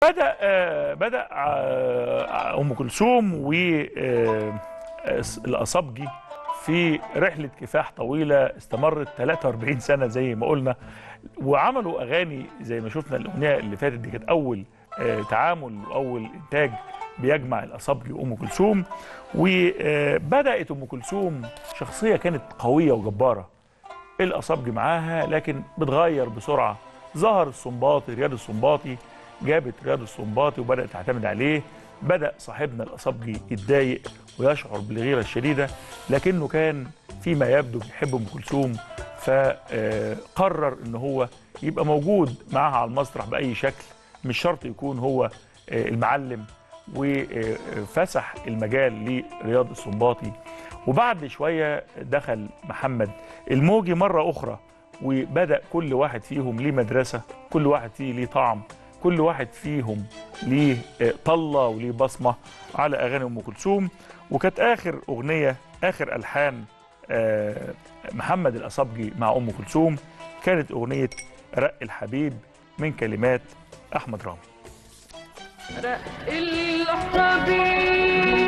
بدا آه، بدا آه، ام كلثوم والاصابجي في رحله كفاح طويله استمرت 43 سنه زي ما قلنا وعملوا اغاني زي ما شفنا الاغنيه اللي فاتت دي كانت اول آه، تعامل واول انتاج بيجمع الاصابجي وام كلثوم وبدات ام كلثوم شخصيه كانت قويه وجباره الاصابجي معاها لكن بتغير بسرعه ظهر السنباطي رياض السنباطي جابت رياض السنباطي وبدات تعتمد عليه بدا صاحبنا الاصابجي يتضايق ويشعر بالغيره الشديده لكنه كان فيما يبدو بيحب ام كلثوم فقرر ان هو يبقى موجود معاها على المسرح باي شكل مش شرط يكون هو آه، المعلم وفسح المجال لرياض السنباطي وبعد شويه دخل محمد الموجي مره اخرى وبدا كل واحد فيهم ليه مدرسه كل واحد فيه ليه طعم كل واحد فيهم ليه آه، طله وليه بصمه على اغاني ام كلثوم وكانت اخر اغنيه اخر الحان آه، محمد الاصابجي مع ام كلثوم كانت اغنيه رق الحبيب من كلمات احمد رامي رق الحبيب